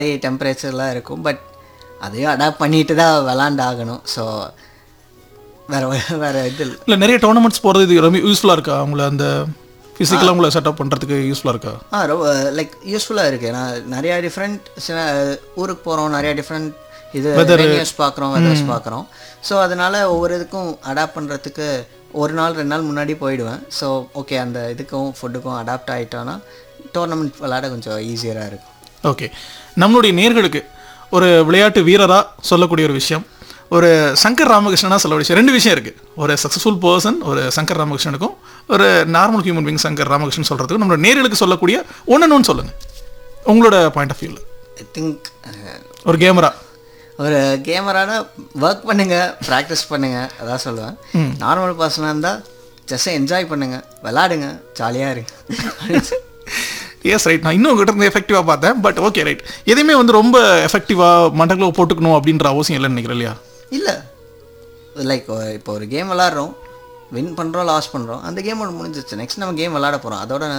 டெம்பரேச்சர்லாம் இருக்கும் பட் அதையும் அடாப்ட் பண்ணிட்டு தான் விளாண்டாகணும் ஸோ வேற வ- வேற இது இல்லை இல்லை நிறைய டோர்னமெண்ட்ஸ் போகிறது இது ரொம்ப யூஸ்ஃபுல்லாக இருக்கா உங்களை அந்த ஃபிசிக்கலாக உங்களை செட்டப் பண்ணுறதுக்கு யூஸ்ஃபுல்லாக இருக்கா ஆ ரொம்ப லைக் யூஸ்ஃபுல்லாக இருக்குது நான் நிறையா டிஃப்ரெண்ட் சில ஊருக்கு போகிறோம் நிறையா டிஃப்ரெண்ட் இது வெனியர்ஸ் பார்க்குறோம் வெதர்ஸ் பார்க்குறோம் ஸோ அதனால ஒவ்வொரு இதுக்கும் அடாப்ட் பண்ணுறதுக்கு ஒரு நாள் ரெண்டு நாள் முன்னாடி போயிடுவேன் ஸோ ஓகே அந்த இதுக்கும் ஃபுட்டுக்கும் அடாப்ட் ஆகிட்டோன்னா டோர்னமெண்ட் விளாட கொஞ்சம் ஈஸியராக இருக்கும் ஓகே நம்மளுடைய நேர்களுக்கு ஒரு விளையாட்டு வீரராக சொல்லக்கூடிய ஒரு விஷயம் ஒரு சங்கர் ராமகிருஷ்ணனா சொல்லக்கூடிய விஷயம் ரெண்டு விஷயம் இருக்குது ஒரு சக்ஸஸ்ஃபுல் பர்சன் ஒரு சங்கர் ராமகிருஷ்ணனுக்கும் ஒரு normal human being Shankar Ramakrishnan சொல்கிறதுக்கும் நம்மளோட நேர்களுக்கு சொல்லக்கூடிய ஒன்று ஒன்று சொல்லுங்கள் உங்களோட பாயிண்ட் ஆஃப் வியூவில் ஐ திங்க் ஒரு கேமரா ஒரு கேமரானா ஒர்க் பண்ணுங்க ப்ராக்டிஸ் பண்ணுங்க அதான் சொல்லுவேன் நார்மல் பர்சனாக இருந்தால் ஜஸ்ட் என்ஜாய் பண்ணுங்க விளாடுங்க ஜாலியாக இருங்க எஸ் ரைட் நான் இன்னும் உங்ககிட்ட இருந்து எஃபெக்டிவாக பார்த்தேன் பட் ஓகே ரைட் எதையுமே வந்து ரொம்ப எஃபெக்டிவாக மண்டக்குள்ள போட்டுக்கணும் அப்படின்ற அவசியம் இல்லைன்னு நினைக்கிறேன் இல்லையா இல்லை லைக் இப்போ ஒரு கேம் விளாட்றோம் வின் பண்ணுறோம் லாஸ் பண்ணுறோம் அந்த கேமோட முடிஞ்சிச்சு நெக்ஸ்ட் நம்ம கேம் விளாட போகிறோம் அதோட